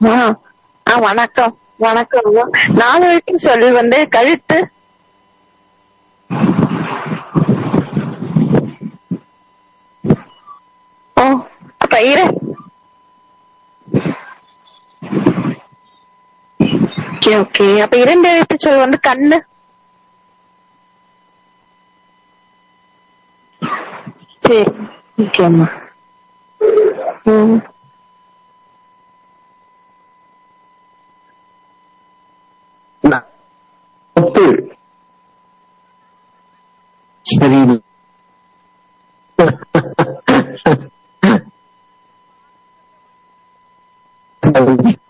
ஆ ஆ வணக்கம் வணக்கம் ஐயா. நாலு எழுத்து சொல் வந்து கழுத்து ஓ அப்ப இரு ஓகே ஓகே அப்ப இரண்டு எழுத்து சொல் வந்து கண்ணு சரி ஓகேம்மா ம் முத்து சரி